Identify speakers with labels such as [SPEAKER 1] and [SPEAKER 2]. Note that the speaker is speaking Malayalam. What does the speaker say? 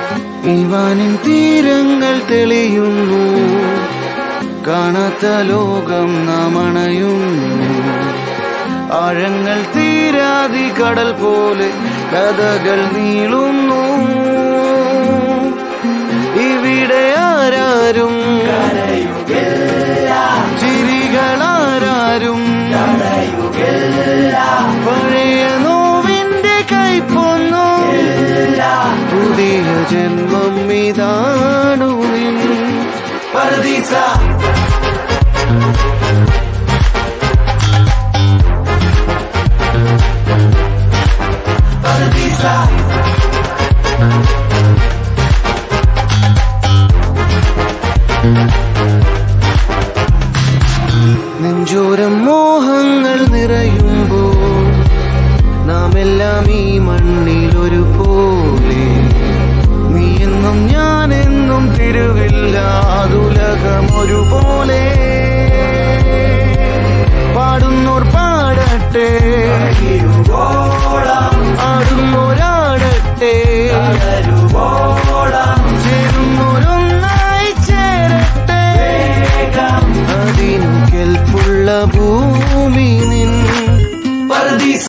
[SPEAKER 1] ഇവാനിൻ തീരങ്ങൾ തെളിയുന്നു കാണാത്ത ലോകം നാം അണയുന്നു ആഴങ്ങൾ തീരാതി കടൽ പോലെ കഥകൾ നീളുന്നു ഇവിടെ ആരാരും ചിരികളാരും പഴയ നോവിന്റെ കൈപ്പൊന്നു പുതിയ ജന്മം ഇതാണു നിൻ പരദീസ